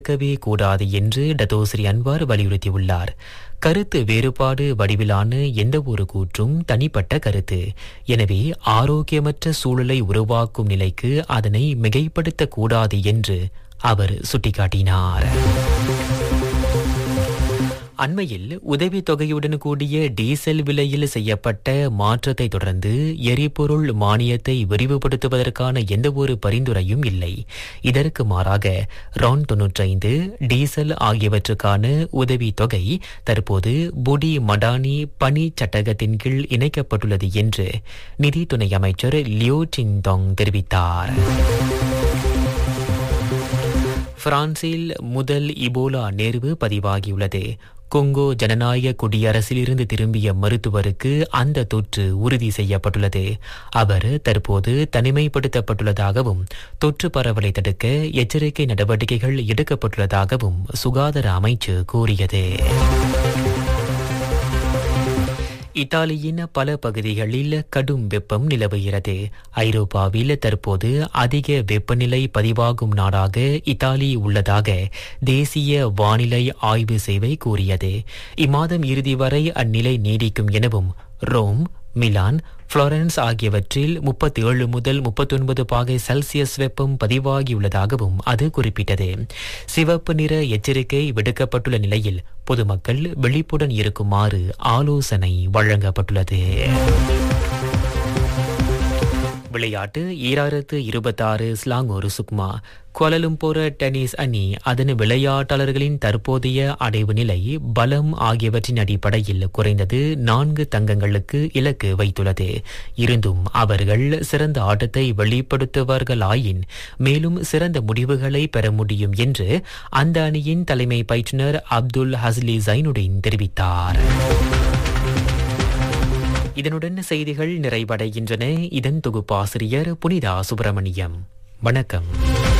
இருக்கவே கூடாது என்று டத்தோஸ்ரீ அன்வார் வலியுறுத்தியுள்ளார் கருத்து வேறுபாடு வடிவிலான எந்த ஒரு கூற்றும் தனிப்பட்ட கருத்து எனவே ஆரோக்கியமற்ற சூழலை உருவாக்கும் நிலைக்கு அதனை மிகைப்படுத்தக் கூடாது என்று அவர் சுட்டிக்காட்டினார் அண்மையில் உதவித் தொகையுடன் கூடிய டீசல் விலையில் செய்யப்பட்ட மாற்றத்தை தொடர்ந்து எரிபொருள் மானியத்தை விரிவுபடுத்துவதற்கான எந்தவொரு பரிந்துரையும் இல்லை இதற்கு மாறாக ரான் தொன்னூற்றைந்து டீசல் ஆகியவற்றுக்கான உதவித் தொகை தற்போது புடி மடானி பணி சட்டகத்தின் கீழ் இணைக்கப்பட்டுள்ளது என்று நிதி துணை அமைச்சர் லியோ சின்தோங் தெரிவித்தார் பிரான்சில் முதல் இபோலா நேர்வு பதிவாகியுள்ளது கொங்கோ ஜனநாயக குடியரசிலிருந்து திரும்பிய மருத்துவருக்கு அந்த தொற்று உறுதி செய்யப்பட்டுள்ளது அவர் தற்போது தனிமைப்படுத்தப்பட்டுள்ளதாகவும் தொற்று பரவலை தடுக்க எச்சரிக்கை நடவடிக்கைகள் எடுக்கப்பட்டுள்ளதாகவும் சுகாதார அமைச்சு கூறியது இத்தாலியின் பல பகுதிகளில் கடும் வெப்பம் நிலவுகிறது ஐரோப்பாவில் தற்போது அதிக வெப்பநிலை பதிவாகும் நாடாக இத்தாலி உள்ளதாக தேசிய வானிலை ஆய்வு சேவை கூறியது இம்மாதம் இறுதி வரை அந்நிலை நீடிக்கும் எனவும் ரோம் மிலான் புளோரன்ஸ் ஆகியவற்றில் முப்பத்தி ஏழு முதல் முப்பத்தொன்பது பாகை செல்சியஸ் வெப்பம் பதிவாகியுள்ளதாகவும் அது குறிப்பிட்டது சிவப்பு நிற எச்சரிக்கை விடுக்கப்பட்டுள்ள நிலையில் பொதுமக்கள் விழிப்புடன் இருக்குமாறு ஆலோசனை வழங்கப்பட்டுள்ளது விளையாட்டு ஈராயிரத்து இருபத்தாறு ஸ்லாங்கோரு சுக்மா கோலலும்போர டென்னிஸ் அணி அதன் விளையாட்டாளர்களின் தற்போதைய அடைவு நிலை பலம் ஆகியவற்றின் அடிப்படையில் குறைந்தது நான்கு தங்கங்களுக்கு இலக்கு வைத்துள்ளது இருந்தும் அவர்கள் சிறந்த ஆட்டத்தை வெளிப்படுத்துவார்களாயின் மேலும் சிறந்த முடிவுகளை பெற முடியும் என்று அந்த அணியின் தலைமை பயிற்றுனர் அப்துல் ஹஸ்லி ஜைனுடின் தெரிவித்தார் இதனுடன் செய்திகள் நிறைவடைகின்றன இதன் தொகுப்பாசிரியர் புனிதா சுப்பிரமணியம் வணக்கம்